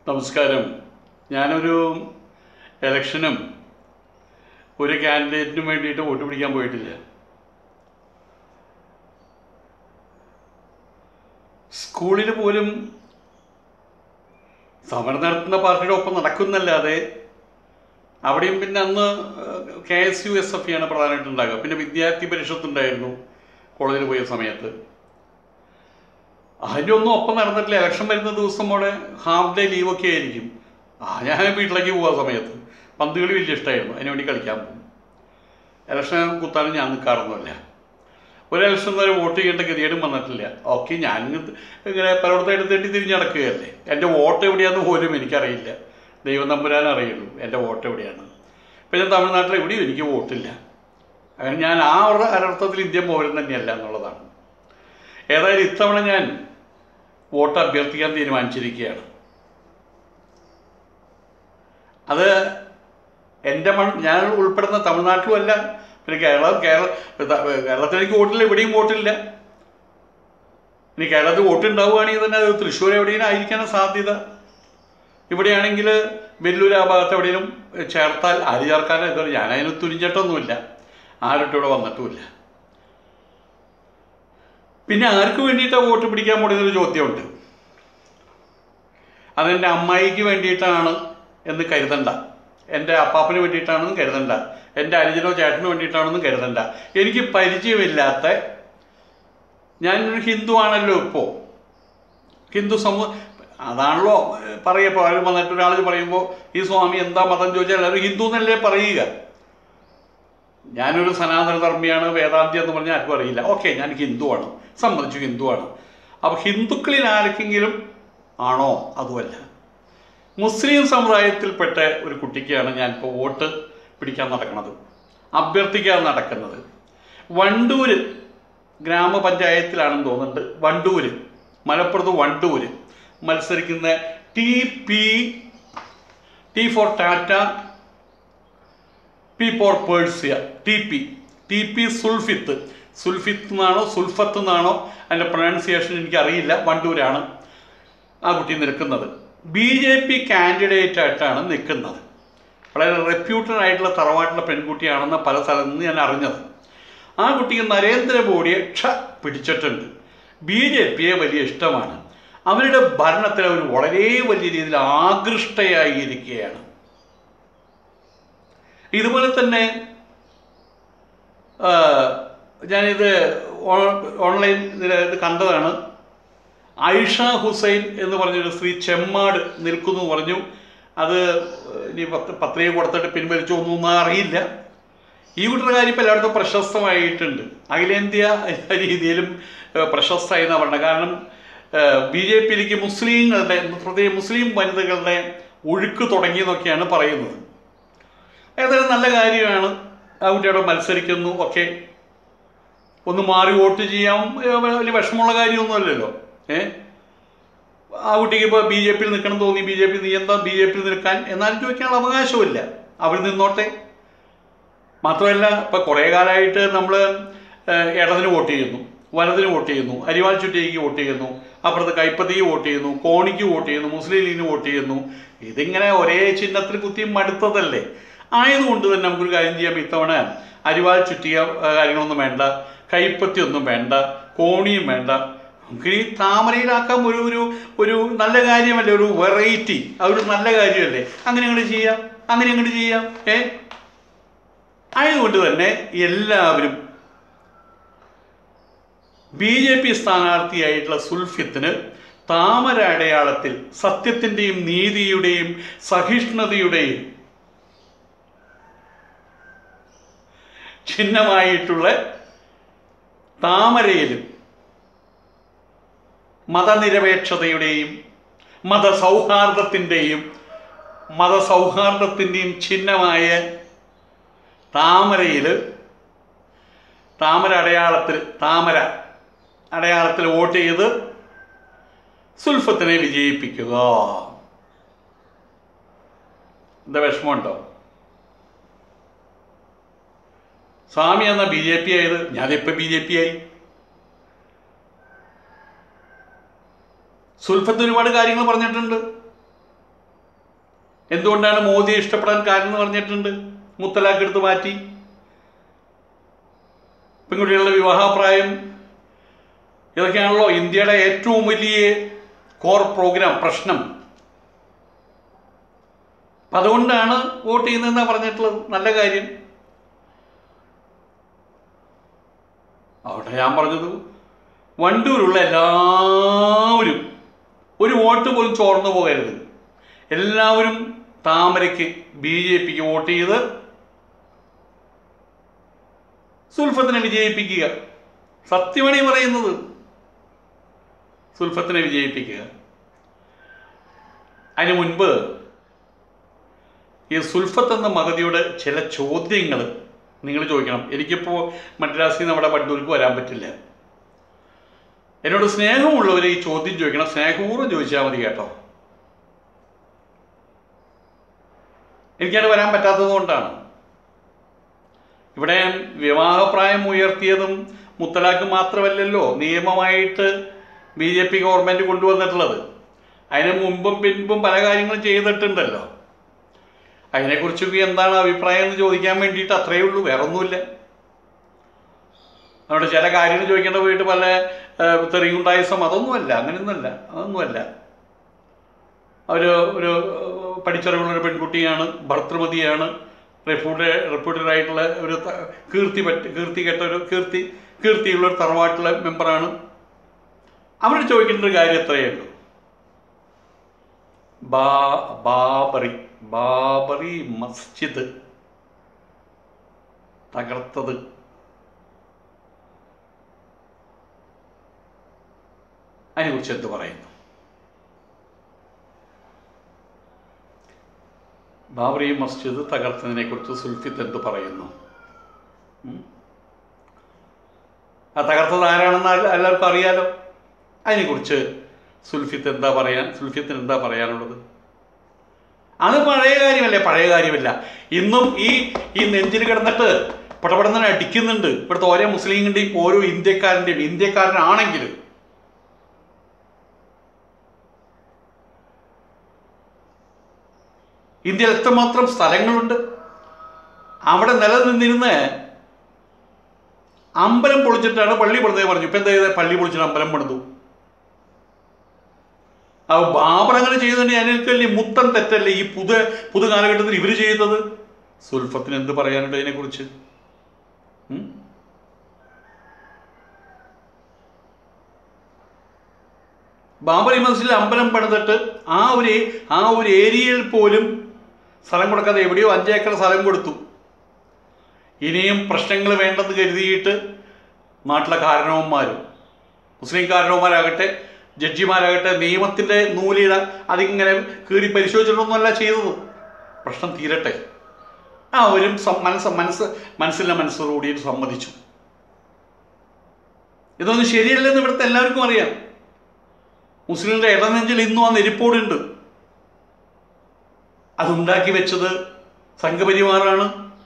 നമസ്കാരം ഞാനൊരു ഇലക്ഷനും ഒരു കാൻഡിഡേറ്റിനും വേണ്ടിയിട്ട് വോട്ട് പിടിക്കാൻ പോയിട്ടില്ല സ്കൂളിൽ പോലും സമരം നടത്തുന്ന പാർട്ടിയുടെ ഒപ്പം നടക്കുന്നല്ലാതെ അവിടെയും പിന്നെ അന്ന് K S U S F ആണ് പ്രധാനമായിട്ട് ഉണ്ടാകുക പിന്നെ വിദ്യാർത്ഥി പരിഷത്ത് ഉണ്ടായിരുന്നു കോളേജിൽ പോയ സമയത്ത് അതിൻ്റെ ഒന്നും ഒപ്പം നടന്നിട്ടില്ല ഇലക്ഷൻ വരുന്ന ദിവസം അവിടെ ഹാഫ് ഡേ ലീവൊക്കെ ആയിരിക്കും ആ ഞാൻ വീട്ടിലേക്ക് പോകുന്ന സമയത്ത് പന്ത് കളി വലിയ ഇഷ്ടമായിരുന്നു അതിന് വേണ്ടി കളിക്കാൻ പോകും ഇലക്ഷൻ കുത്താനും ഞാൻ നിൽക്കാറൊന്നുമില്ല ഒരു ഇലക്ഷൻ വരെ വോട്ട് ചെയ്യേണ്ട ഗതികേടും വന്നിട്ടില്ല ഓക്കെ ഞാൻ ഇങ്ങനെ പലയിടത്തായിട്ട് തെറ്റി തിരിഞ്ഞ് നടക്കുകയല്ലേ എൻ്റെ വോട്ട് എവിടെയാണെന്ന് പോലും എനിക്കറിയില്ല ദൈവം നമ്പുരാൻ അറിയുള്ളൂ എൻ്റെ വോട്ട് എവിടെയാണ് ഇപ്പം ഞാൻ തമിഴ്നാട്ടിൽ എവിടെയും എനിക്ക് വോട്ടില്ല അങ്ങനെ ഞാൻ ആ ഒരു അനർത്ഥത്തിൽ ഇന്ത്യൻ പൗരൻ തന്നെയല്ല എന്നുള്ളതാണ് ഏതായാലും ഇത്തവണ ഞാൻ വോട്ട് അഭ്യർത്ഥിക്കാൻ തീരുമാനിച്ചിരിക്കുകയാണ് അത് എൻ്റെ മൺ ഞാൻ ഉൾപ്പെടുന്ന തമിഴ്നാട്ടിലുമല്ല പിന്നെ കേരളം കേരള കേരളത്തിൽ എനിക്ക് വോട്ടില്ല എവിടെയും വോട്ടില്ല ഇനി കേരളത്തിൽ വോട്ട് ഉണ്ടാവുകയാണെങ്കിൽ തന്നെ അത് തൃശ്ശൂർ എവിടെയും ആയിരിക്കാനാണ് സാധ്യത ഇവിടെയാണെങ്കിൽ വെല്ലൂർ ആ ഭാഗത്ത് എവിടെയും ചേർത്താൽ ആര് ചേർക്കാനോ ഇതുവരെ ഞാനതിന് തുരിഞ്ഞിട്ടൊന്നുമില്ല ആരുടെ ഇവിടെ വന്നിട്ടുമില്ല പിന്നെ ആർക്ക് വേണ്ടിയിട്ടാണ് വോട്ട് പിടിക്കാൻ പോടുന്നൊരു ചോദ്യമുണ്ട് അതെൻ്റെ അമ്മായിക്ക് വേണ്ടിയിട്ടാണ് എന്ന് കരുതണ്ട എൻ്റെ അപ്പാപ്പന് വേണ്ടിയിട്ടാണെന്നും കരുതണ്ട എൻ്റെ അനുജനോ ചേട്ടന് വേണ്ടിയിട്ടാണെന്നും കരുതണ്ട എനിക്ക് പരിചയമില്ലാത്ത ഞാനൊരു ഹിന്ദു ആണല്ലോ ഇപ്പോൾ ഹിന്ദു സമൂഹം അതാണല്ലോ പറയപ്പോൾ ആരും വന്നിട്ട് ഒരാൾ പറയുമ്പോൾ ഈ സ്വാമി എന്താ മതം ചോദിച്ചാൽ എല്ലാവരും ഹിന്ദു എന്നല്ലേ പറയുക ഞാനൊരു സനാതന ധർമ്മിയാണ് വേദാന്തി എന്ന് പറഞ്ഞാൽ ആർക്കും അറിയില്ല ഓക്കെ ഞാൻ ഹിന്ദുവാണ് സമ്മതിച്ചു ഹിന്ദുവാണ് അപ്പോൾ ഹിന്ദുക്കളിൽ ആർക്കെങ്കിലും ആണോ അതുമല്ല മുസ്ലിം സമുദായത്തിൽപ്പെട്ട ഒരു കുട്ടിക്കാണ് ഞാനിപ്പോൾ വോട്ട് പിടിക്കാൻ നടക്കുന്നത് അഭ്യർത്ഥിക്കാൻ നടക്കുന്നത് വണ്ടൂര് ഗ്രാമപഞ്ചായത്തിലാണെന്ന് തോന്നുന്നുണ്ട് വണ്ടൂര് മലപ്പുറത്ത് വണ്ടൂര് മത്സരിക്കുന്ന T P T for Tata P for Persia T P T P Sulfith Sulfith എന്നാണോ സുൽഫത്ത് എന്നാണോ അതിൻ്റെ പ്രൊനൗൺസിയേഷൻ എനിക്കറിയില്ല വണ്ടൂരാണ് ആ കുട്ടി നിൽക്കുന്നത് ബി ജെ പി കാൻഡിഡേറ്റ് ആയിട്ടാണ് നിൽക്കുന്നത് വളരെ റെപ്യൂട്ടഡ് ആയിട്ടുള്ള തറവാട്ടിലെ പെൺകുട്ടിയാണെന്ന് പല സ്ഥലത്ത് നിന്ന് ഞാൻ അറിഞ്ഞത് ആ കുട്ടിക്ക് നരേന്ദ്രമോദിയെ ക്ഷ പിടിച്ചിട്ടുണ്ട് ബി ജെ പിയെ വലിയ ഇഷ്ടമാണ് അവരുടെ ഭരണത്തിൽ അവർ വളരെ വലിയ രീതിയിൽ ആകൃഷ്ടയായിരിക്കുകയാണ് ഇതുപോലെ തന്നെ ആ, ഞാനിത് ഓ- ഓൺലൈൻ ഇതിൽ ഇത് കണ്ടതാണ് ഐഷ ഹുസൈൻ എന്ന് പറഞ്ഞൊരു സ്ത്രീ ചെമ്മാട് നിൽക്കുന്നു എന്ന് പറഞ്ഞു അത് ഇനി പത്ത് പത്രിക കൊടുത്തിട്ട് പിൻവലിച്ചു ഒന്നും അറിയില്ല ഈ കുട്ടിയുടെ കാര്യം ഇപ്പോൾ എല്ലായിടത്തും പ്രശസ്തമായിട്ടുണ്ട് അഖിലേന്ത്യാ രീതിയിലും ഏഹ്, പ്രശസ്തമായി എന്നാണ് പറഞ്ഞത് കാരണം ബി ജെ പിയിലേക്ക് മുസ്ലിങ്ങളുടെ പ്രത്യേക മുസ്ലിം വനിതകളുടെ ഒഴുക്ക് തുടങ്ങിയെന്നൊക്കെയാണ് പറയുന്നത് ഏതായാലും നല്ല കാര്യമാണ് ആ കുട്ടിയോട് മത്സരിക്കുന്നു ഒക്കെ ഒന്ന് മാറി വോട്ട് ചെയ്യാം ഏ, വലിയ വിഷമമുള്ള കാര്യമൊന്നുമല്ലല്ലോ ഏ ആ കുട്ടിക്ക് ഇപ്പോൾ ബി ജെ പിയിൽ നിൽക്കണം തോന്നി ബി ജെ പി നീ എന്താ ബി ജെ പിയിൽ നിൽക്കാൻ എന്നാലും ചോദിക്കാനുള്ള അവകാശമില്ല അവർ നിന്നോട്ടെ മാത്രമല്ല ഇപ്പം കുറേ കാലമായിട്ട് നമ്മൾ ഇടതിന് വോട്ട് ചെയ്യുന്നു വലതിന് വോട്ട് ചെയ്യുന്നു അരിവാൾ ചുറ്റിക്ക് വോട്ട് ചെയ്യുന്നു അപ്പുറത്ത് കൈപ്പത്തിക്ക് വോട്ട് ചെയ്യുന്നു കോണിക്ക് വോട്ട് ചെയ്യുന്നു മുസ്ലിം ലീഗിന് വോട്ട് ചെയ്യുന്നു ഇതിങ്ങനെ ഒരേ ചിഹ്നത്തിൽ കുത്തി മടുത്തതല്ലേ ആയതുകൊണ്ട് തന്നെ നമുക്കൊരു കാര്യം ചെയ്യാം ഇത്തവണ അരിവാൾ ചുറ്റിയ ആ, കാര്യങ്ങളൊന്നും വേണ്ട കൈപ്പത്തി ഒന്നും വേണ്ട കോണിയും വേണ്ട നമുക്ക് ഈ താമരയിലാക്കാൻ ഒരു ഒരു ഒരു നല്ല കാര്യമല്ലേ ഒരു വെറൈറ്റി അതൊരു നല്ല കാര്യമല്ലേ അങ്ങനെ അങ്ങോട്ട് ചെയ്യാം അങ്ങനെ അങ്ങോട്ട് ചെയ്യാം ഏ ആയതുകൊണ്ട് തന്നെ എല്ലാവരും ബി ജെ പി സ്ഥാനാർത്ഥിയായിട്ടുള്ള സുൽഫിത്തിന് താമര അടയാളത്തിൽ സത്യത്തിൻ്റെയും നീതിയുടെയും സഹിഷ്ണുതയുടെയും ചിഹ്നമായിട്ടുള്ള താമരയിലും മതനിരപേക്ഷതയുടെയും മതസൗഹാർദ്ദത്തിൻ്റെയും മതസൗഹാർദ്ദത്തിൻ്റെയും ചിഹ്നമായ താമരയിൽ താമര അടയാളത്തിൽ താമര അടയാളത്തിൽ വോട്ട് ചെയ്ത് സുൽഫത്തിനെ വിജയിപ്പിക്കുക എന്താ വിഷമമുണ്ടോ സ്വാമി എന്ന ബി ജെ പി ആയത് ഞാനിപ്പോൾ ബി ജെ പി ആയി സുൽഫത്ത് ഒരുപാട് കാര്യങ്ങൾ പറഞ്ഞിട്ടുണ്ട് എന്തുകൊണ്ടാണ് മോദിയെ ഇഷ്ടപ്പെടാൻ കാരണം എന്ന് പറഞ്ഞിട്ടുണ്ട് മുത്തലാഖ് എടുത്ത് മാറ്റി പെൺകുട്ടികളുടെ വിവാഹപ്രായം ഇതൊക്കെയാണല്ലോ ഇന്ത്യയുടെ ഏറ്റവും വലിയ കോർ പ്രോഗ്രാം പ്രശ്നം അപ്പം അതുകൊണ്ടാണ് വോട്ട് ചെയ്യുന്നതെന്നാണ് പറഞ്ഞിട്ടുള്ളത് നല്ല കാര്യം അവിടെ ഞാൻ പറഞ്ഞത് വണ്ടൂരുള്ള എല്ലാവരും ഒരു വോട്ട് പോലും ചോർന്നു പോകരുത് എല്ലാവരും താമരയ്ക്ക് ബി ജെ പിക്ക് വോട്ട് ചെയ്ത് സുൽഫത്തിനെ വിജയിപ്പിക്കുക സത്യമാണ് ഈ പറയുന്നത് സുൽഫത്തിനെ വിജയിപ്പിക്കുക അതിന് മുൻപ് ഈ സുൽഫത്ത് എന്ന മഹതിയുടെ ചില ചോദ്യങ്ങൾ നിങ്ങൾ ചോദിക്കണം എനിക്കിപ്പോൾ മദ്രാസിൽ നിന്ന് നമ്മുടെ വണ്ടൂർക്ക് വരാൻ പറ്റില്ല എന്നോട് സ്നേഹമുള്ളവർ ഈ ചോദ്യം ചോദിക്കണം സ്നേഹപൂർവ്വം ചോദിച്ചാൽ മതി കേട്ടോ എനിക്കത് വരാൻ പറ്റാത്തത് കൊണ്ടാണ് ഇവിടെ വിവാഹപ്രായം ഉയർത്തിയതും മുത്തലാഖ് മാത്രമല്ലല്ലോ നിയമമായിട്ട് ബി ജെ പി ഗവൺമെൻറ് കൊണ്ടുവന്നിട്ടുള്ളത് അതിന് മുമ്പും പിൻപും പല കാര്യങ്ങളും ചെയ്തിട്ടുണ്ടല്ലോ അതിനെക്കുറിച്ചൊക്കെ എന്താണ് അഭിപ്രായം എന്ന് ചോദിക്കാൻ വേണ്ടിയിട്ട് അത്രയേ ഉള്ളൂ വേറെ ഒന്നുമില്ല നമ്മുടെ ചില കാര്യങ്ങൾ ചോദിക്കേണ്ട പോയിട്ട് പല ഏഹ്, തെറിയുണ്ടായസം അതൊന്നുമല്ല അങ്ങനെയൊന്നുമല്ല അതൊന്നുമല്ല അവർ ഒരു ഏഹ്, പഠിച്ചറിവുള്ള ഒരു പെൺകുട്ടിയാണ് ഭർത്തൃമതിയാണ് റെപ്യൂട്ടേ റെപ്യൂട്ടഡ് ആയിട്ടുള്ള ഒരു ത- കീർത്തി പറ്റ കീർത്തി കെട്ട ഒരു കീർത്തി കീർത്തിയുള്ള ഒരു തറവാട്ടിലെ മെമ്പറാണ് അവർ ചോദിക്കേണ്ട ഒരു കാര്യം എത്രയേ ഉള്ളൂ ബാ ബാബറി ബാബറി മസ്ജിദ് തകർത്തത് അതിനെക്കുറിച്ച് എന്ത് പറയുന്നു ബാബറി മസ്ജിദ് തകർത്തതിനെ കുറിച്ച് സുൽഫിത്ത് എന്ത് പറയുന്നു ഉം? ആ തകർത്തത് ആരാണെന്ന് എല്ലാ- എല്ലാവർക്കും അറിയാലോ അതിനെക്കുറിച്ച് സുൽഫിത്ത് എന്താ പറയാൻ സുൽഫിത്തിന് എന്താ പറയാനുള്ളത് അത് പഴയ കാര്യമല്ലേ പഴയ കാര്യമില്ല ഇന്നും ഈ ഈ നെഞ്ചിൽ കിടന്നിട്ട് പടപടന്നെ അടിക്കുന്നുണ്ട് ഇവിടുത്തെ ഓരോ മുസ്ലിമിൻ്റെയും ഓരോ ഇന്ത്യക്കാരൻ്റെയും ഇന്ത്യക്കാരനാണെങ്കിലും ഇന്ത്യയിൽ എത്രമാത്രം സ്ഥലങ്ങളുണ്ട് അവിടെ നിലനിന്നിരുന്ന് അമ്പലം പൊളിച്ചിട്ടാണ് പള്ളി പണിതേ പറഞ്ഞു ഇപ്പം എന്താ ചെയ്തത് പള്ളി പൊളിച്ചിട്ട് അമ്പലം പണിതു ആ ബാബർ അങ്ങനെ ചെയ്തതിന് അതിനൊക്കെ മുത്തം തെറ്റല്ലേ ഈ പുതു പുതു കാലഘട്ടത്തിൽ ഇവർ ചെയ്യുന്നത് സുൽഫത്തിന് എന്ത് പറയാനുണ്ട് അതിനെക്കുറിച്ച് ഉം? ബാബറി മസ്ജിദിൽ അമ്പലം പണിതിട്ട് ആ ഒരു ആ ഒരു ഏരിയയിൽ പോലും സ്ഥലം കൊടുക്കാതെ എവിടെയോ അഞ്ചേക്കർ സ്ഥലം കൊടുത്തു ഇനിയും പ്രശ്നങ്ങൾ വേണ്ടെന്ന് കരുതിയിട്ട് നാട്ടിലെ കാരണവന്മാരും മുസ്ലിം കാരണവന്മാരാകട്ടെ ജഡ്ജിമാരാകട്ടെ നിയമത്തിൻ്റെ നൂലിട അതിങ്ങനെ കീറി പരിശോധിച്ചിട്ടൊന്നുമല്ല ചെയ്തത് പ്രശ്നം തീരട്ടെ ആ അവരും സം- മനസ്സ് മനസ്സ് മനസ്സിലെ മനസ്സോടുകൂടിയിട്ട് സമ്മതിച്ചു ഇതൊന്നും ശരിയല്ലെന്ന് ഇവിടുത്തെ എല്ലാവർക്കും അറിയാം മുസ്ലിങ്ങളുടെ ഇടനെഞ്ചിൽ ഇന്നും ആ നെരിപ്പോടുണ്ട് അതുണ്ടാക്കി വെച്ചത് സംഘപരിവാറാണ്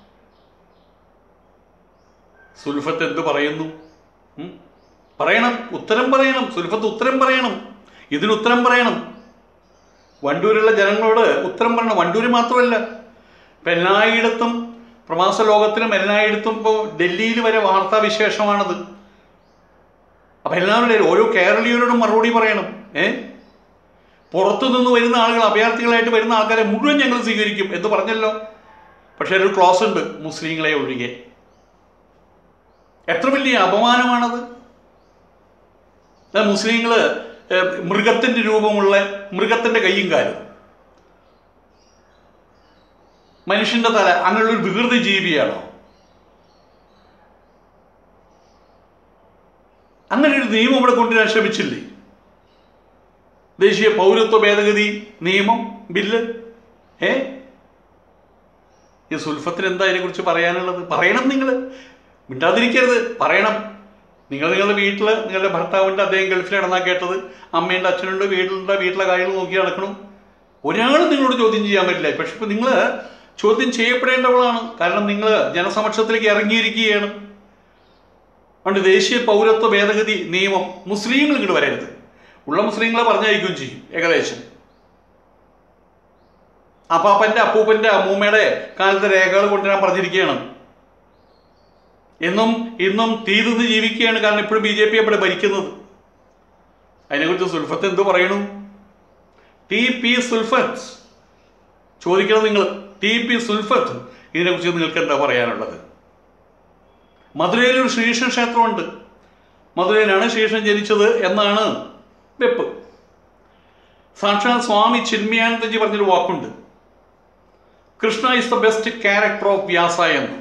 സുൽഫത്ത് എന്ത് പറയുന്നു ഉം? പറയണം ഉത്തരം പറയണം സുൽഫത്ത് ഉത്തരം പറയണം ഇതിന് ഉത്തരം പറയണം വണ്ടൂരുള്ള ജനങ്ങളോട് ഉത്തരം പറയണം വണ്ടൂര് മാത്രമല്ല ഇപ്പം എല്ലായിടത്തും പ്രവാസ ലോകത്തിലും എല്ലായിടത്തും ഇപ്പോൾ ഡൽഹിയിൽ വരെ വാർത്താ വിശേഷമാണത് അപ്പം എല്ലാവരുടെയും ഓരോ കേരളീയരോടും മറുപടി പറയണം ഏ പുറത്തു നിന്ന് വരുന്ന ആളുകൾ അഭയാർത്ഥികളായിട്ട് വരുന്ന ആൾക്കാരെ മുഴുവൻ ഞങ്ങൾ സ്വീകരിക്കും എന്ന് പറഞ്ഞല്ലോ പക്ഷേ ഒരു ക്ലോസ് ഉണ്ട് മുസ്ലിങ്ങളെ ഒഴികെ എത്ര വലിയ അപമാനമാണത് മുസ്ലിങ്ങൾ മൃഗത്തിൻ്റെ രൂപമുള്ള മൃഗത്തിൻ്റെ കൈയും കാലും മനുഷ്യൻ്റെ തല അങ്ങനെയുള്ളൊരു വികൃതി ജീവിയാണോ അങ്ങനെ ഒരു നിയമം ഇവിടെ കൊണ്ടുവരാൻ ശ്രമിച്ചില്ലേ ദേശീയ പൗരത്വ ഭേദഗതി നിയമം ബില്ല് ഏ ഈ സുൽഫത്തിന് എന്താ അതിനെക്കുറിച്ച് പറയാനുള്ളത് പറയണം നിങ്ങൾ മിണ്ടാതിരിക്കരുത് പറയണം നിങ്ങൾ നിങ്ങളുടെ വീട്ടിൽ നിങ്ങളുടെ ഭർത്താവിൻ്റെ അദ്ദേഹം ഗൾഫിൽ നടന്നാ കേട്ടത് അമ്മയുണ്ട് അച്ഛനുണ്ട് വീട്ടിലുണ്ട് വീട്ടിലെ കാര്യങ്ങൾ നോക്കി നടക്കണം ഒരാളും നിങ്ങളോട് ചോദ്യം ചെയ്യാൻ പറ്റില്ല പക്ഷെ ഇപ്പം നിങ്ങൾ ചോദ്യം ചെയ്യപ്പെടേണ്ടവളാണ് കാരണം നിങ്ങൾ ജനസമക്ഷത്തിലേക്ക് ഇറങ്ങിയിരിക്കുകയാണ് അതുകൊണ്ട് ദേശീയ പൗരത്വ ഭേദഗതി നിയമം മുസ്ലിങ്ങൾ ഇങ്ങോട്ട് വരരുത് ഉള്ള മുസ്ലിങ്ങളെ പറഞ്ഞയക്കുകയും ചെയ്യും ഏകദേശം അപ്പാപ്പൻ്റെ അപ്പൂപ്പൻ്റെ അമ്മൂമ്മയുടെ കാലത്തെ രേഖകൾ കൊണ്ടുവരാൻ പറഞ്ഞിരിക്കുകയാണ് എന്നും ഇന്നും തീ തിന്ന് ജീവിക്കുകയാണ് കാരണം ഇപ്പോഴും ബി ജെ പി അവിടെ ഭരിക്കുന്നത് അതിനെക്കുറിച്ച് സുൽഫത്ത് എന്ത് പറയണു ടി പി സുൽഫത്ത് ചോദിക്കണം നിങ്ങൾ ടി പി സുൽഫത്ത് ഇതിനെക്കുറിച്ച് നിങ്ങൾക്ക് എന്താ പറയാനുള്ളത് മധുരയിൽ ഒരു ശ്രീകൃഷ്ണ ക്ഷേത്രമുണ്ട് മധുരയിലാണ് ശ്രീകൃഷ്ണൻ ജനിച്ചത് എന്നാണ് വെപ്പ് സാക്ഷാൽ സ്വാമി ചിന്മയാനന്ദജി പറഞ്ഞൊരു വാക്കുണ്ട് Krishna is the best character of Vyasa എന്ന്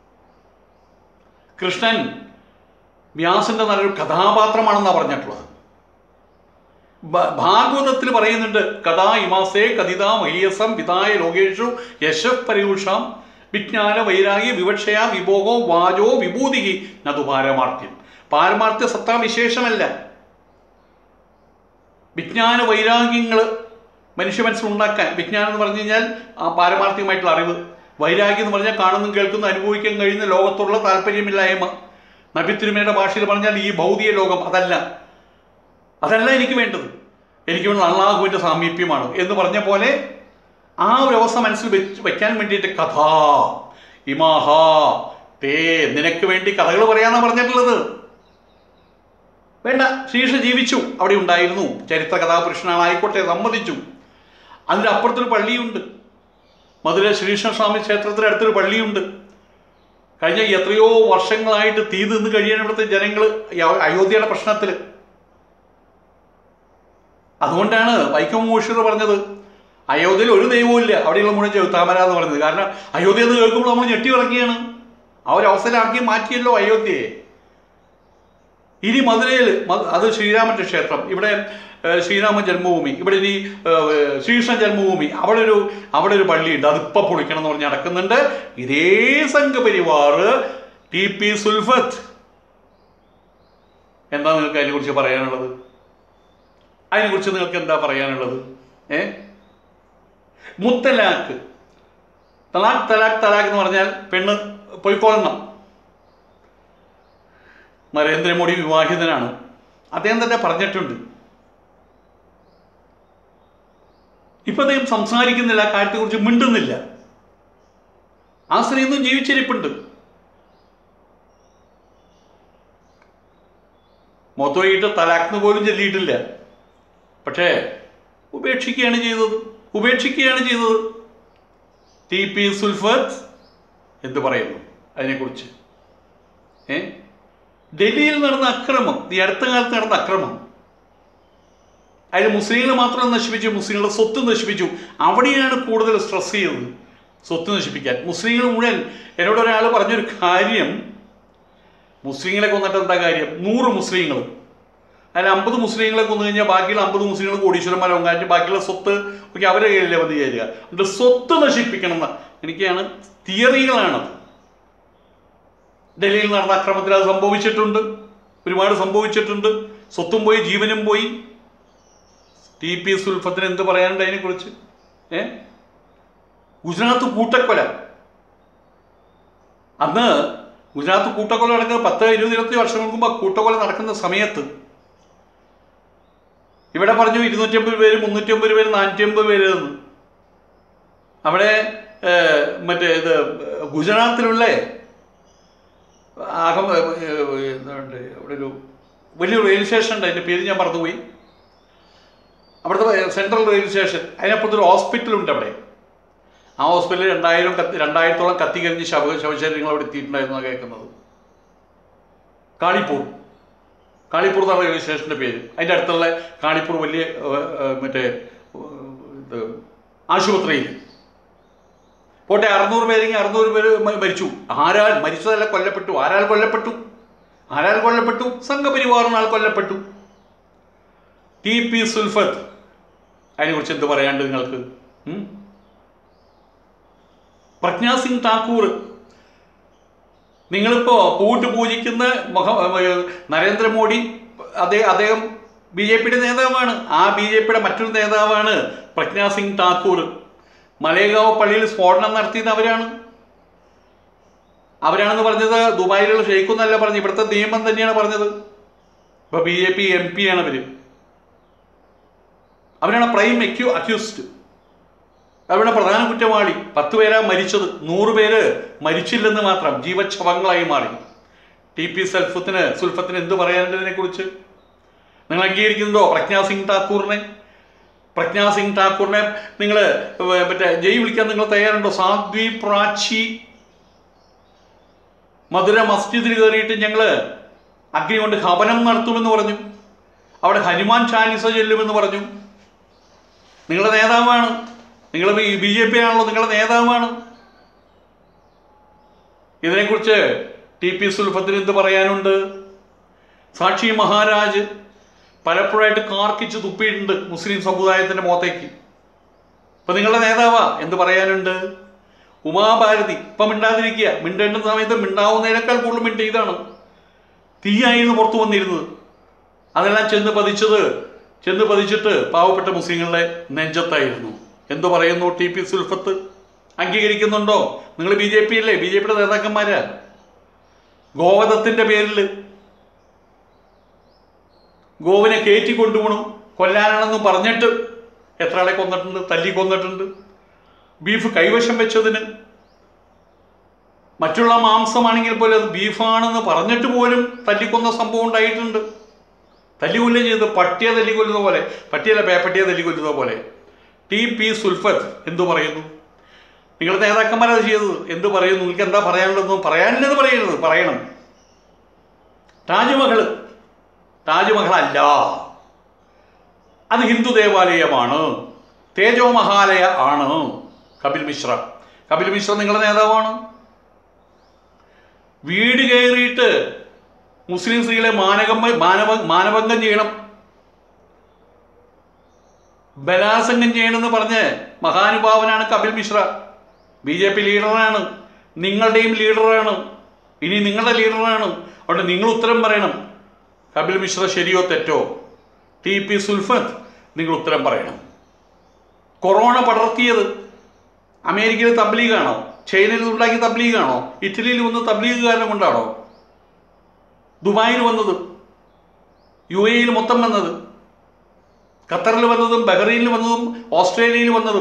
കൃഷ്ണൻ വ്യാസന്റെ നല്ലൊരു കഥാപാത്രമാണെന്നാണ് പറഞ്ഞിട്ടുള്ളത് ഭ- ഭാഗവതത്തിൽ പറയുന്നുണ്ട് കഥാ ഇമാസേ കഥിത മഹീയസം വിതായ ലോകേഷു യശഃ പരയൂഷാം വിജ്ഞാന വൈരാഗ്യ വിവക്ഷയ വിഭോഗോ വാചോ വിഭൂതി നതു പാരമാർത്ഥ്യം പാരമാർത്ഥ്യ സത്താ വിശേഷമല്ല വിജ്ഞാന വൈരാഗ്യങ്ങൾ മനുഷ്യ മനസ്സിലുണ്ടാക്കാൻ വിജ്ഞാനം എന്ന് പറഞ്ഞു കഴിഞ്ഞാൽ ആ പാരമാർത്ഥികമായിട്ടുള്ള അറിവ് വൈരാഗ്യം എന്ന് പറഞ്ഞാൽ കാണുന്നതും കേൾക്കുന്ന അനുഭവിക്കാൻ കഴിയുന്ന ലോകത്തുള്ള താല്പര്യമില്ലായ്മ നബിത്തിരുമയുടെ ഭാഷയിൽ പറഞ്ഞാൽ ഈ ഭൗതിക ലോകം അതല്ല അതല്ല എനിക്ക് വേണ്ടത് എനിക്ക് വേണ്ടത് അള്ളാഹുവിൻ്റെ സാമീപ്യമാണ് എന്ന് പറഞ്ഞ പോലെ ആ ഒരു അവസ്ഥ മനസ്സിൽ വെച്ച് വയ്ക്കാൻ വേണ്ടിയിട്ട് കഥ ഇമാഹ തേ നിനക്ക് വേണ്ടി കഥകൾ പറയാനാണ് പറഞ്ഞിട്ടുള്ളത് വേണ്ട ശ്രീഷ ജീവിച്ചു അവിടെ ഉണ്ടായിരുന്നു ചരിത്ര കഥാപുരുഷനാണ് ആയിക്കോട്ടെ സമ്മതിച്ചു അതിൻ്റെ അപ്പുറത്തൊരു പള്ളിയുണ്ട് മധുര ശ്രീകൃഷ്ണസ്വാമി ക്ഷേത്രത്തിന് അടുത്തൊരു പള്ളിയുണ്ട് കഴിഞ്ഞ എത്രയോ വർഷങ്ങളായിട്ട് തീ നിന്ന് കഴിയാൻ ഇവിടുത്തെ ജനങ്ങൾ അയോധ്യയുടെ പ്രശ്നത്തിൽ അതുകൊണ്ടാണ് വൈക്കം മൂഷർ പറഞ്ഞത് അയോധ്യയിൽ ഒരു ദൈവവും ഇല്ല അവിടെയുള്ള മുഴുവൻ ചെറുത്താമര എന്ന് പറഞ്ഞത് കാരണം അയോധ്യ എന്ന് കേൾക്കുമ്പോൾ നമ്മൾ ഞെട്ടി ഇറങ്ങിയാണ് ആ ഒരു അവസരമാക്കി മാറ്റിയല്ലോ അയോധ്യയെ ഇനി മധുരയിൽ മ- അത് ശ്രീരാമന്റെ ക്ഷേത്രം ഇവിടെ ഏഹ്, ശ്രീരാമ ജന്മഭൂമി ഇവിടെ ഇനി ഏഹ്, ശ്രീകൃഷ്ണ ജന്മഭൂമി അവിടെ ഒരു അവിടെ ഒരു പള്ളിയുണ്ട് അതിപ്പോൾ പൊളിക്കണം എന്ന് പറഞ്ഞ് നടക്കുന്നുണ്ട് ഇതേ സംഘപരിവാർ ടി പി സുൽഫത്ത് എന്താ നിങ്ങൾക്ക് അതിനെക്കുറിച്ച് പറയാനുള്ളത് അതിനെക്കുറിച്ച് നിങ്ങൾക്ക് എന്താ പറയാനുള്ളത് ഏ മുത്തലാഖ് തലാഖ് തലാഖ് തലാഖ് എന്ന് പറഞ്ഞാൽ പെണ്ണ് പൊയ്ക്കൊള്ളണം നരേന്ദ്രമോദി വിവാഹിതനാണ് അദ്ദേഹം തന്നെ പറഞ്ഞിട്ടുണ്ട് ഇപ്പൊ അദ്ദേഹം സംസാരിക്കുന്നില്ല ആ കാര്യത്തെക്കുറിച്ച് മിണ്ടുന്നില്ല ആ സ്ത്രീ ഇന്നും ജീവിച്ചിരിപ്പുണ്ട് മൊത്തമായിട്ട് തലാഖ്ന്ന് പോലും ചൊല്ലിയിട്ടില്ല പക്ഷേ ഉപേക്ഷിക്കുകയാണ് ചെയ്തത് ഉപേക്ഷിക്കുകയാണ് ചെയ്തത് ടി പി സുൽഫത്ത് എന്ത് പറയുന്നു അതിനെക്കുറിച്ച് ഏ ഡൽഹിയിൽ നടന്ന അക്രമം ഈ അടുത്ത കാലത്ത് നടന്ന അക്രമം അതിൽ മുസ്ലിങ്ങളെ മാത്രം നശിപ്പിച്ചു മുസ്ലിങ്ങളുടെ സ്വത്ത് നശിപ്പിച്ചു അവിടെയാണ് കൂടുതൽ സ്ട്രെസ് ചെയ്തത് സ്വത്ത് നശിപ്പിക്കാൻ മുസ്ലിങ്ങൾ മുഴുവൻ എന്നോട് ഒരാൾ പറഞ്ഞൊരു കാര്യം മുസ്ലിങ്ങളെ കൊന്നിട്ട് എന്താ കാര്യം നൂറ് മുസ്ലിങ്ങൾ അതിൽ അമ്പത് മുസ്ലിങ്ങളെ കൊന്നു കഴിഞ്ഞാൽ ബാക്കിയുള്ള അമ്പത് മുസ്ലിങ്ങൾ കോടീശ്വരന്മാരാവും കാരണം ബാക്കിയുള്ള സ്വത്ത് ഒക്കെ അവരുടെ കയ്യിലേ വന്ന് ചേരുക എന്നിട്ട് സ്വത്ത് നശിപ്പിക്കണം എന്ന് എനിക്കാണ് തിയറികളാണത് ഡൽഹിയിൽ നടന്ന അക്രമത്തിൽ അത് സംഭവിച്ചിട്ടുണ്ട് ഒരുപാട് സംഭവിച്ചിട്ടുണ്ട് സ്വത്തും പോയി ജീവനും പോയി ടി പി സുൽഫത്തിന് എന്ത് പറയാനുണ്ട് അതിനെക്കുറിച്ച് ഏ ഗുജറാത്ത് കൂട്ടക്കൊല അന്ന് ഗുജറാത്ത് കൂട്ടക്കൊല നടക്കുന്ന പത്ത് ഇരുപത് ഇരുപത്തി വർഷങ്ങൾക്ക് മുമ്പ് ആ കൂട്ടക്കൊല നടക്കുന്ന സമയത്ത് ഇവിടെ പറഞ്ഞു ഇരുന്നൂറ്റി അമ്പത് പേര് മുന്നൂറ്റി അമ്പത് പേര് നാനൂറ്റി അമ്പത് പേര് എന്ന് അവിടെ ഏർ, മറ്റേ ഇത് ഗുജറാത്തിലുള്ള അഹം എന്തുണ്ട് അവിടെ ഒരു വലിയൊരു റെയിൽ സ്റ്റേഷൻ ഉണ്ട് അതിൻ്റെ പേര് ഞാൻ മറന്നുപോയി അവിടുത്തെ സെൻട്രൽ റെയിൽ സ്റ്റേഷൻ അതിനപ്പുറത്തൊരു ഹോസ്പിറ്റലുണ്ട് അവിടെ ആ ഹോസ്പിറ്റലിൽ രണ്ടായിരം കത്തി രണ്ടായിരത്തോളം കത്തി കരിഞ്ഞ് ശവ ശവശരീരങ്ങൾ അവിടെ എത്തിയിട്ടുണ്ടായിരുന്നു കേൾക്കുന്നത് കാളിപ്പൂർ കാളിപ്പൂർ എന്നാണ് റെയിൽവേ സ്റ്റേഷൻ്റെ പേര് അതിൻ്റെ അടുത്തുള്ള കാളിപ്പൂർ വലിയ ഏർ, ഏർ, മറ്റേ ഏർ, ഇത് ആശുപത്രിയിൽ പോട്ടെ അറുന്നൂറ് പേരെങ്കിൽ അറുന്നൂറ് പേര് മ- മരിച്ചു ആരാൽ മരിച്ചതല്ല കൊല്ലപ്പെട്ടു ആരാൽ കൊല്ലപ്പെട്ടു ആരാൽ കൊല്ലപ്പെട്ടു സംഘപരിവാറിനാൽ കൊല്ലപ്പെട്ടു ടി പി സുൽഫത്ത് അതിനെക്കുറിച്ച് എന്ത് പറയാണ്ട് നിങ്ങൾക്ക് ഉം? പ്രജ്ഞാ സിംഗ് ഠാക്കൂർ നിങ്ങളിപ്പോ പൂട്ട് പൂജിക്കുന്ന മുഖ ഏർ നരേന്ദ്രമോദി അതേ അദ്ദേഹം ബി ജെ പിയുടെ നേതാവാണ് ആ ബി ജെ പിയുടെ മറ്റൊരു നേതാവാണ് പ്രജ്ഞാ സിംഗ് ഠാക്കൂർ മലേഗാവ് പള്ളിയിൽ സ്ഫോടനം നടത്തിയത് അവരാണ് അവരാണെന്ന് പറഞ്ഞത് ദുബായിലുള്ള ഷെയ്ഖ് എന്നല്ല പറഞ്ഞത് ഇവിടുത്തെ നിയമം തന്നെയാണ് പറഞ്ഞത് ഇപ്പൊ B J P M P ആണ് അവര് അവരാണ് പ്രൈം അക്യൂ അക്യൂസ്ഡ് അവിടെ പ്രധാന കുറ്റവാളി പത്ത് പേരാ മരിച്ചത് നൂറ് പേര് മരിച്ചില്ലെന്ന് മാത്രം ജീവച്ഛവങ്ങളായി മാറി ടി പി സൽഫത്തിന് സുൽഫത്തിന് എന്ത് പറയാനുണ്ട് കുറിച്ച് നിങ്ങൾ അംഗീകരിക്കുന്നുണ്ടോ പ്രജ്ഞാ സിംഗ് ഠാക്കൂറിനെ പ്രജ്ഞാ സിംഗ് ഠാക്കൂറിനെ നിങ്ങൾ മറ്റേ ജയ് വിളിക്കാൻ നിങ്ങൾ തയ്യാറുണ്ടോ സാധ്വി പ്രാച്ചി മധുര മസ്ജിദിൽ കയറിയിട്ട് ഞങ്ങൾ അഗ്നി കൊണ്ട് ഹവനം നടത്തുമെന്ന് പറഞ്ഞു അവിടെ ഹനുമാൻ ചാലിസ ചെല്ലുമെന്ന് പറഞ്ഞു നിങ്ങളുടെ നേതാവാണ് നിങ്ങൾ ബി ജെ പി ആണല്ലോ നിങ്ങളുടെ നേതാവാണ് ഇതിനെക്കുറിച്ച് ടി പി സുൽഫത്തിന് എന്ത് പറയാനുണ്ട് സാക്ഷി മഹാരാജ് പലപ്പോഴായിട്ട് കാർക്കിച്ച് തുപ്പിയിട്ടുണ്ട് മുസ്ലിം സമുദായത്തിന്റെ മുഖത്തേക്ക് ഇപ്പൊ നിങ്ങളുടെ നേതാവാ എന്ത് പറയാനുണ്ട് ഉമാഭാരതി ഇപ്പൊ മിണ്ടാതിരിക്കുക മിണ്ടേണ്ട സമയത്ത് മിണ്ടാവുന്നതിനേക്കാൾ കൂടുതൽ മിണ്ട ഇതാണ് തീയായിരുന്നു പുറത്തു വന്നിരുന്നത് അതെല്ലാം ചെന്ന് പതിച്ചത് ചെന്ന് പതിച്ചിട്ട് പാവപ്പെട്ട മുസ്ലിങ്ങളുടെ നെഞ്ചത്തായിരുന്നു എന്തു പറയുന്നു ടി പി സുൽഫത്ത് അംഗീകരിക്കുന്നുണ്ടോ നിങ്ങൾ ബി ജെ പി അല്ലേ ബി ജെ പിയുടെ നേതാക്കന്മാരാ ഗോവധത്തിന്റെ പേരിൽ ഗോവിനെ കയറ്റി കൊണ്ടുപോകണം കൊല്ലാനാണെന്ന് പറഞ്ഞിട്ട് എത്ര ആളെ കൊന്നിട്ടുണ്ട് തല്ലി കൊന്നിട്ടുണ്ട് ബീഫ് കൈവശം വെച്ചതിന് മറ്റുള്ള മാംസമാണെങ്കിൽ പോലും അത് ബീഫാണെന്ന് പറഞ്ഞിട്ട് പോലും തല്ലിക്കൊന്ന സംഭവം ഉണ്ടായിട്ടുണ്ട് തല്ലിക്കൊല്ലുക ചെയ്ത് പട്ടിയെ തല്ലിക്കൊല്ലുന്ന പോലെ പട്ടിയല്ല പേപ്പട്ടിയെ തല്ലിക്കൊല്ലുന്ന പോലെ ടി പി സുൽഫത്ത് എന്തു പറയുന്നു നിങ്ങളുടെ നേതാക്കന്മാരത് ചെയ്തത് എന്ത് പറയുന്നു നിങ്ങൾക്ക് എന്താ പറയാനുള്ളതെന്നും പറയാനില്ലെന്ന് പറയരുത് പറയണം താജ്മഹൽ താജ്മഹൽ അല്ല അത് ഹിന്ദു ദേവാലയമാണ് തേജോ മഹാലയ ആണ് കപിൽ മിശ്ര കപിൽ മിശ്ര നിങ്ങളുടെ നേതാവാണ് വീട് കയറിയിട്ട് മുസ്ലിം സ്ത്രീകളെ മാനകം മാനവ മാനഭംഗം ചെയ്യണം ബലാസംഗം ചെയ്യണമെന്ന് പറഞ്ഞ് മഹാനുഭാവനാണ് Kapil Mishra B J P ലീഡറാണ് നിങ്ങളുടെയും ലീഡറാണ് ഇനി നിങ്ങളുടെ ലീഡറാണ് അതുകൊണ്ട് നിങ്ങൾ ഉത്തരം പറയണം കപിൽ മിശ്ര ശരിയോ തെറ്റോ ടി പി സുൽഫത്ത് നിങ്ങൾ ഉത്തരം പറയണം കൊറോണ പടർത്തിയത് അമേരിക്കയിൽ തബ്ലീഗാണോ ചൈനയിൽ ഉണ്ടാക്കിയ തബ്ലീഗാണോ ഇറ്റലിയിൽ വന്ന തബ്ലീഗുകാരനെ കൊണ്ടാണോ ദുബായിൽ വന്നത് യു എയിൽ മൊത്തം വന്നത് ഖത്തറിൽ വന്നതും ബഹ്റൈനിൽ വന്നതും ഓസ്ട്രേലിയയിൽ വന്നതും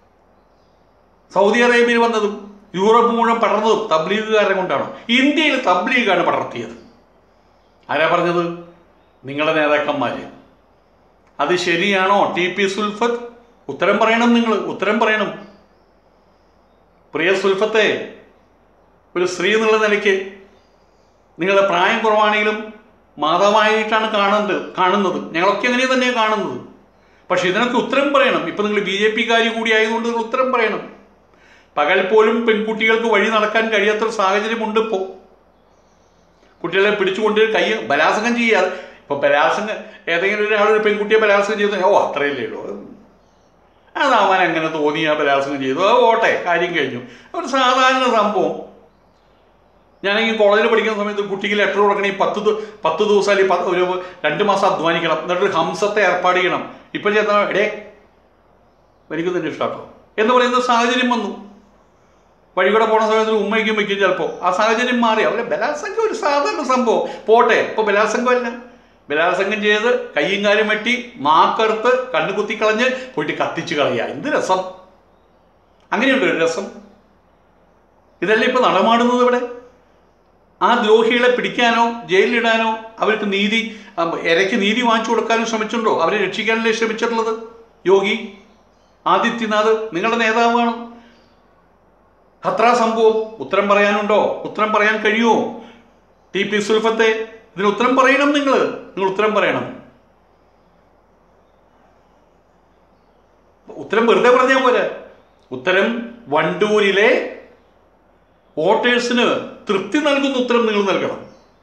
സൗദി അറേബ്യയിൽ വന്നതും യൂറോപ്പ് മുഴുവൻ പടർന്നതും തബ്ലീഗുകാരെ കൊണ്ടാണ് ഇന്ത്യയിൽ തബ്ലീഗാണ് പടർത്തിയത് ആരാ പറഞ്ഞത് നിങ്ങളുടെ നേതാക്കന്മാര് അത് ശരിയാണോ ടി പി സുൽഫത്ത് ഉത്തരം പറയണം നിങ്ങൾ ഉത്തരം പറയണം പ്രിയ സുൽഫത്തെ ഒരു സ്ത്രീ എന്നുള്ള നിലയ്ക്ക് നിങ്ങളുടെ പ്രായം കുറവാണെങ്കിലും മാതാവായിട്ടാണ് കാണുന്നത് കാണുന്നത് ഞങ്ങളൊക്കെ അങ്ങനെ തന്നെയാണ് കാണുന്നത് പക്ഷെ ഇതിനൊക്കെ ഉത്തരം പറയണം ഇപ്പം നിങ്ങൾ ബി ജെ പിക്കാരി കൂടി ആയതുകൊണ്ട് നിങ്ങൾ ഉത്തരം പറയണം പകൽ പോലും പെൺകുട്ടികൾക്ക് വഴി നടക്കാൻ കഴിയാത്തൊരു സാഹചര്യമുണ്ട് ഇപ്പോൾ കുട്ടികളെ പിടിച്ചുകൊണ്ട് കൈ ബലാത്സംഗം ചെയ്യാതെ ഇപ്പൊ ബലാത്സംഗം ഏതെങ്കിലും ഒരാൾ ഒരു പെൺകുട്ടിയെ ബലാത്സംഗം ചെയ്തു ഓ അത്രയല്ലേ ഉള്ളൂ അതാവാൻ അങ്ങനെ തോന്നി ആ ബലാത്സംഗം ചെയ്തു അത് ഓട്ടെ കാര്യം കഴിഞ്ഞു ഒരു സാധാരണ സംഭവം ഞാനെങ്കിൽ കോളേജിൽ പഠിക്കുന്ന സമയത്ത് കുട്ടിക്ക് ലെറ്റർ കൊടുക്കണേ പത്ത് ദി- പത്ത് ദിവസം അല്ലെങ്കിൽ പത്ത് ഒരു രണ്ട് മാസം അധ്വാനിക്കണം എന്നിട്ട് ഹംസത്തെ ഏർപ്പാട് ചെയ്യണം ഇപ്പം ചേർന്ന എടേ എനിക്ക് തന്നെ ഇഷ്ടാട്ടോ എന്ന് പറയുന്ന സാഹചര്യം വന്നു വഴി കൂടെ പോണ സമയത്ത് ഉമ്മയ്ക്കും വയ്ക്കും ചിലപ്പോൾ ആ സാഹചര്യം മാറി അവരെ ബലാത്സംഗം ഒരു സാധാരണ സംഭവം പോട്ടെ ഇപ്പോൾ ബലാത്സംഗമല്ല ബലാത്സംഗം ചെയ്ത് കയ്യും കാലും വെട്ടി നാക്കറുത്ത് കണ്ണു കുത്തിക്കളഞ്ഞ് പോയിട്ട് കത്തിച്ച് കളയുക എന്ത് രസം അങ്ങനെയുണ്ട് ഒരു രസം ഇതല്ലേ ഇപ്പൊ നടമാടുന്നത് ഇവിടെ ആ ദ്രോഹികളെ പിടിക്കാനോ ജയിലിലിടാനോ അവർക്ക് നീതി ആ, ഇരയ്ക്ക് നീതി വാങ്ങിച്ചു കൊടുക്കാനോ ശ്രമിച്ചിട്ടുണ്ടോ അവരെ രക്ഷിക്കാനല്ലേ ശ്രമിച്ചിട്ടുള്ളത് യോഗി ആദിത്യനാഥ് നിങ്ങളുടെ നേതാവാണ് ഖത്ര സംഭവം ഉത്തരം പറയാനുണ്ടോ ഉത്തരം പറയാൻ കഴിയുമോ ടി പി സുൽഫത്തെ ഇതിന് ഉത്തരം പറയണം നിങ്ങൾ നിങ്ങൾ ഉത്തരം പറയണം ഉത്തരം വെറുതെ പറഞ്ഞാൽ പോരെ ഉത്തരം വണ്ടൂരിലെ വോട്ടേഴ്സിന് തൃപ്തി നൽകുന്ന ഉത്തരം നിങ്ങൾ നൽകണം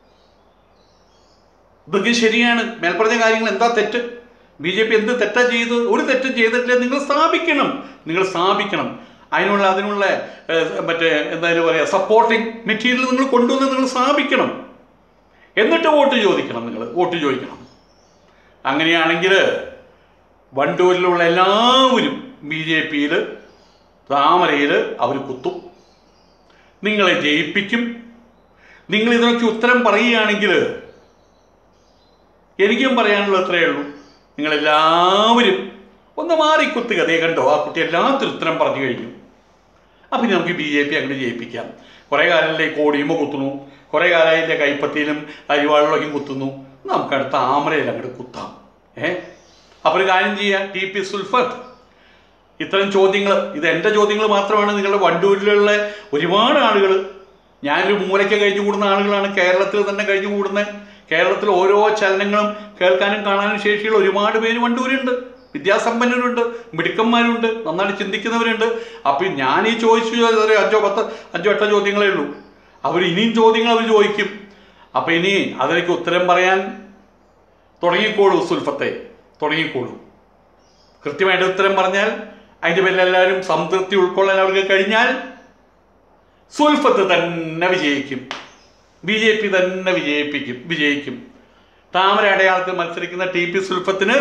ഇതൊക്കെ ശരിയാണ് മേൽപ്പറഞ്ഞ കാര്യങ്ങൾ എന്താ തെറ്റ് ബി ജെ പി എന്ത് തെറ്റാ ചെയ്തത് ഒരു തെറ്റും ചെയ്തിട്ടില്ല നിങ്ങൾ സ്ഥാപിക്കണം നിങ്ങൾ സ്ഥാപിക്കണം അതിനുള്ള അതിനുള്ള ഏഹ്, മറ്റേ എന്തായാലും പറയുക സപ്പോർട്ടിങ് മെറ്റീരിയൽ നിങ്ങൾ കൊണ്ടുവന്ന് നിങ്ങൾ സ്ഥാപിക്കണം എന്നിട്ട് വോട്ട് ചോദിക്കണം നിങ്ങൾ വോട്ട് ചോദിക്കണം അങ്ങനെയാണെങ്കിൽ വണ്ടൂരിലുള്ള എല്ലാവരും ബി ജെ പിയിൽ താമരയിൽ അവർ കുത്തും നിങ്ങളെ ജയിപ്പിക്കും നിങ്ങൾ ഇതിനൊക്കെ ഉത്തരം പറയുകയാണെങ്കിൽ എനിക്കും പറയാനുള്ളത് അത്രയേ ഉള്ളൂ നിങ്ങളെല്ലാവരും ഒന്ന് മാറി കുത്തുക ദേ കണ്ടോ ആ കുട്ടി എല്ലാത്തിനും ഉത്തരം പറഞ്ഞു കഴിഞ്ഞു അപ്പം ഇനി നമുക്ക് ബി ജെ പി അങ്ങോട്ട് ജയിപ്പിക്കാം കുറേ കാലമല്ലേ കോടിയുമ്പോൾ കുത്തുന്നു കുറേ കാലമായില്ലേ കൈപ്പത്തിയിലും അരിവാളിലൊക്കെ കുത്തുന്നു നമുക്ക് അടുത്ത താമരയിൽ അങ്ങോട്ട് കുത്താം ഏ അപ്പോൾ ഒരു കാര്യം ചെയ്യാം ടി പി സുൽഫത്ത് ഇത്തരം ചോദ്യങ്ങൾ ഇത് എൻ്റെ ചോദ്യങ്ങൾ മാത്രമാണ് നിങ്ങളുടെ വണ്ടൂരിലുള്ള ഒരുപാട് ആളുകൾ ഞാനൊരു മൂലയ്ക്ക് കഴിഞ്ഞു കൂടുന്ന ആളുകളാണ് കേരളത്തിൽ തന്നെ കഴിഞ്ഞു കൂടുന്നത് കേരളത്തിൽ ഓരോ ചലനങ്ങളും കേൾക്കാനും കാണാനും ശേഷിയുള്ള ഒരുപാട് പേര് വണ്ടൂരുണ്ട് വിദ്യാസമ്പന്നരുണ്ട് മിടുക്കന്മാരുണ്ട് നന്നായിട്ട് ചിന്തിക്കുന്നവരുണ്ട് അപ്പം ഞാൻ ഈ ചോദിച്ചു ചോദിച്ചത് അഞ്ചോ പത്ത് അഞ്ചോ എട്ടോ ചോദ്യങ്ങളേ ഉള്ളൂ അവർ ഇനിയും ചോദ്യങ്ങൾ അവർ ചോദിക്കും അപ്പം ഇനി അതിലേക്ക് ഉത്തരം പറയാൻ തുടങ്ങിക്കോളൂ സുൽഫത്തെ തുടങ്ങിക്കോളൂ കൃത്യമായിട്ട് ഉത്തരം പറഞ്ഞാൽ അതിൻ്റെ പേരിൽ എല്ലാവരും സംതൃപ്തി ഉൾക്കൊള്ളാൻ അവർക്ക് കഴിഞ്ഞാൽ സുൽഫത്ത് തന്നെ വിജയിക്കും ബി ജെ പി തന്നെ വിജയിപ്പിക്കും വിജയിക്കും താമര അടയാളത്തിൽ മത്സരിക്കുന്ന ടി പി സുൽഫത്തിന്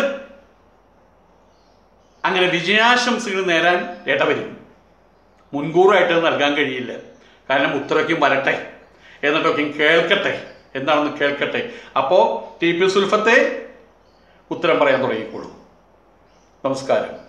അങ്ങനെ വിജയാശംസകൾ നേരാൻ ഇടവരും മുൻകൂറായിട്ട് നൽകാൻ കഴിയില്ല കാരണം ഉത്തരയ്ക്കും വരട്ടെ എന്നിട്ടൊക്കെ കേൾക്കട്ടെ എന്താണെന്ന് കേൾക്കട്ടെ അപ്പോൾ ടി പി സുൽഫത്തെ ഉത്തരം പറയാൻ തുടങ്ങിക്കോളൂ നമസ്കാരം